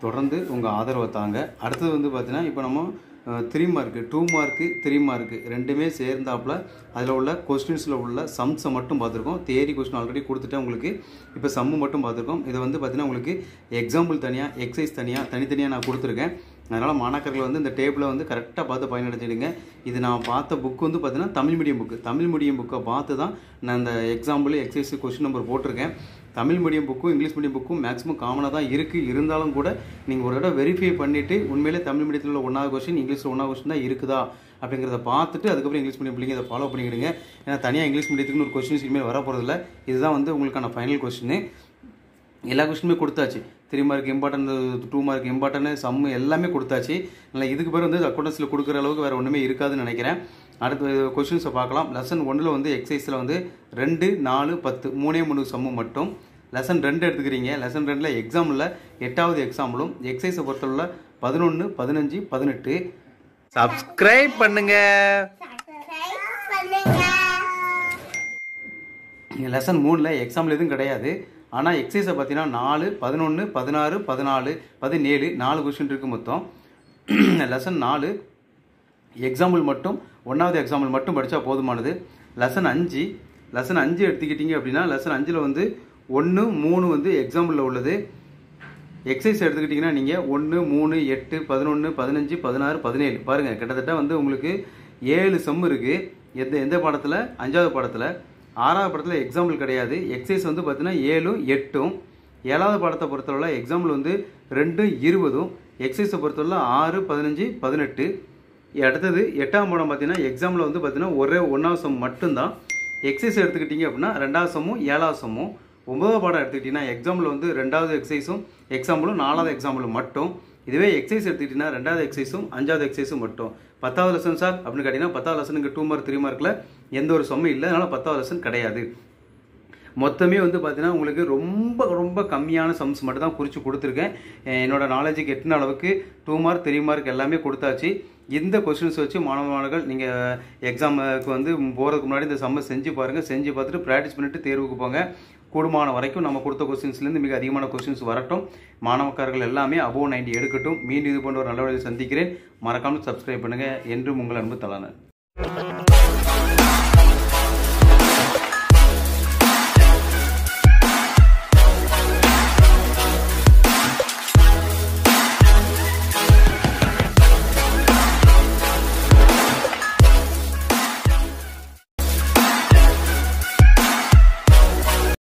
தொடர்ந்து உங்கள் ஆதரவை தாங்க அடுத்தது வந்து பார்த்தீங்கன்னா இப்போ நம்ம three mark two mark three mark ரெண்டுமே சேர்ந்தாப்புல அதில் உள்ள கொஸ்டின்ஸில் உள்ள சம்ஸை மட்டும் பார்த்துருக்கோம் தேரி கொஸ்டின் ஆல்ரெடி கொடுத்துட்டேன் உங்களுக்கு இப்போ சம்மு மட்டும் பார்த்துருக்கோம் இதை வந்து பார்த்தீங்கன்னா உங்களுக்கு எக்ஸாம்பிள் தனியாக எக்ஸசைஸ் தனியாக தனித்தனியாக நான் கொடுத்துருக்கேன் அதனால் மாணாக்கர்கள் வந்து இந்த டேபிளை வந்து கரெக்டாக பார்த்து பயனடைஞ்சிடுங்க இது நான் பார்த்த புக் வந்து பார்த்தீங்கன்னா Tamil medium book Tamil medium புக்கை பார்த்து தான் நான் இந்த எக்ஸாம்பிள் எக்ஸசைஸ் கொஸ்டின் நம்பர் போட்டிருக்கேன் தமிழ் மீடியம் புக்கும் இங்கிலீஷ் மீடியம் புக்கும் மேக்ஸிமம் காமனாக தான் இருக்குது இருந்தாலும் கூட நீங்கள் ஒரு இடம் வெரிஃபை பண்ணிவிட்டு உண்மையிலே தமிழ் மீடியத்தில் உள்ள ஒன்றாவது கொஸ்டின் இங்கிலீஷில் ஒன்றாவது கொஸ்டின் தான் இருக்குதா அப்படிங்கிறத பார்த்துட்டு அதுக்கப்புறம் இங்கிலீஷ் மீடியம் பிள்ளைங்க இதை ஃபாலோ பண்ணிக்கிடுங்க ஏன்னா தனியாக இங்கிலீஷ் மீடியத்துக்குன்னு ஒரு கொஸ்டின்ஸ் இனிமேல் வர போகிறதில்ல இதுதான் வந்து உங்களுக்கான ஃபைனல் கொஸ்டின் எல்லா கொஸ்டினுமே கொடுத்தாச்சு three mark important two mark important சம்மு எல்லாமே கொடுத்தாச்சு இல்லை இதுக்கு பேர் வந்து அக்கௌண்டன்ஸில் கொடுக்குற அளவுக்கு வேறு ஒன்றுமே இருக்காதுன்னு நினைக்கிறேன் அடுத்த கொஸ்டின்ஸை பார்க்கலாம் லெசன் ஒன்றில் வந்து எக்ஸசைஸில் வந்து ரெண்டு நாலு பத்து மூணே மூணு சம்மு மட்டும் லெசன் ரெண்டு எடுத்துக்கிறீங்க லெசன் ரெண்டில் எக்ஸாமில் எட்டாவது எக்ஸாம்பிளும் எக்ஸசைஸை பொறுத்தவரை பதினொன்று பதினஞ்சு பதினெட்டு சப்ஸ்கிரைப் பண்ணுங்க லெசன் மூணில் எக்ஸாம்பிள் எதுவும் கிடையாது ஆனால் எக்ஸசைஸை பார்த்தீங்கன்னா நாலு பதினொன்று பதினாறு பதினாலு பதினேழு நாலு கொஸ்டின் இருக்குது மொத்தம் லெசன் நாலு எக்ஸாம்பிள் மட்டும் ஒன்றாவது எக்ஸாம்பிள் மட்டும் படித்தா போதுமானது லெசன் அஞ்சு லெசன் அஞ்சு எடுத்துக்கிட்டீங்க அப்படின்னா லெசன் அஞ்சில் வந்து ஒன்று மூணு வந்து எக்ஸாம்பிளில் உள்ளது எக்ஸசைஸ் எடுத்துக்கிட்டிங்கன்னா நீங்கள் ஒன்று மூணு எட்டு பதினொன்று பதினஞ்சு பதினாறு பதினேழு பாருங்கள் கிட்டத்தட்ட வந்து உங்களுக்கு ஏழு செம் இருக்குது எந்த எந்த பாடத்தில் அஞ்சாவது பாடத்தில் ஆறாவது பாடத்தில் எக்ஸாம்பிள் கிடையாது எக்ஸசைஸ் வந்து பார்த்தீங்கன்னா ஏழும் எட்டும் ஏழாவது பாடத்தை பொறுத்தவரை எக்ஸாம்பிள் வந்து ரெண்டும் இருபதும் எக்ஸசைஸை பொறுத்தவரை ஆறு பதினஞ்சு பதினெட்டு அடுத்தது எட்டாம் பாடம் பார்த்தீங்கன்னா எக்ஸாமில் வந்து பார்த்தீங்கன்னா ஒரே ஒன்றாவது சம் மட்டும்தான் எக்ஸசைஸ் எடுத்துக்கிட்டிங்க அப்படின்னா ரெண்டாவது சம்மும் ஏழாவது சம்மும் ஒன்பதாவது பாடம் எடுத்துக்கிட்டிங்கன்னா எக்ஸாம்பிள் வந்து ரெண்டாவது எக்ஸசைஸும் எக்ஸாம்பிளும் நாலாவது எக்ஸாம்பிளும் மட்டும் இதுவே எக்ஸசைஸ் எடுத்துக்கிட்டிங்கன்னா ரெண்டாவது எக்ஸசைஸும் அஞ்சாவது எக்ஸசைஸும் மட்டும் பத்தாவது லெசன் சார் அப்படின்னு கேட்டிங்கன்னா பத்தாவது லெசன் இங்கே டூ மார்க் த்ரீ மார்க்கில் எந்த ஒரு சம்மும் இல்லை அதனால் பத்தாவது லெசன் கிடையாது மொத்தமே வந்து பார்த்தீங்கன்னா உங்களுக்கு ரொம்ப ரொம்ப கம்மியான சம்ஸ் மட்டும் தான் குறித்து கொடுத்துருக்கேன் அஹ் என்னோட நாலேஜுக்கு எட்டின அளவுக்கு டூ மார்க் த்ரீ மார்க் எல்லாமே கொடுத்தாச்சு இந்த கொஸ்டின்ஸ் வச்சு மாணவ மாணவர்கள் நீங்கள் எக்ஸாமுக்கு வந்து போகிறதுக்கு முன்னாடி இந்த சம்மை செஞ்சு பாருங்கள் செஞ்சு பார்த்துட்டு ப்ராக்டிஸ் பண்ணிட்டு தேர்வுக்கு போங்க கூடுமான வரைக்கும் நம்ம கொடுத்த கொஸ்டின்ஸ்லேருந்து மிக அதிகமான கொஸ்டின்ஸ் வரட்டும் மாணவக்காரர்கள் எல்லாமே அபோவ் நைன்டி எடுக்கட்டும் மீண்டும் இது போன்ற ஒரு நல்ல வழியில் சந்திக்கிறேன் மறக்காமல் சப்ஸ்கிரைப் பண்ணுங்கள் என்றும் உங்கள் அன்பு தலான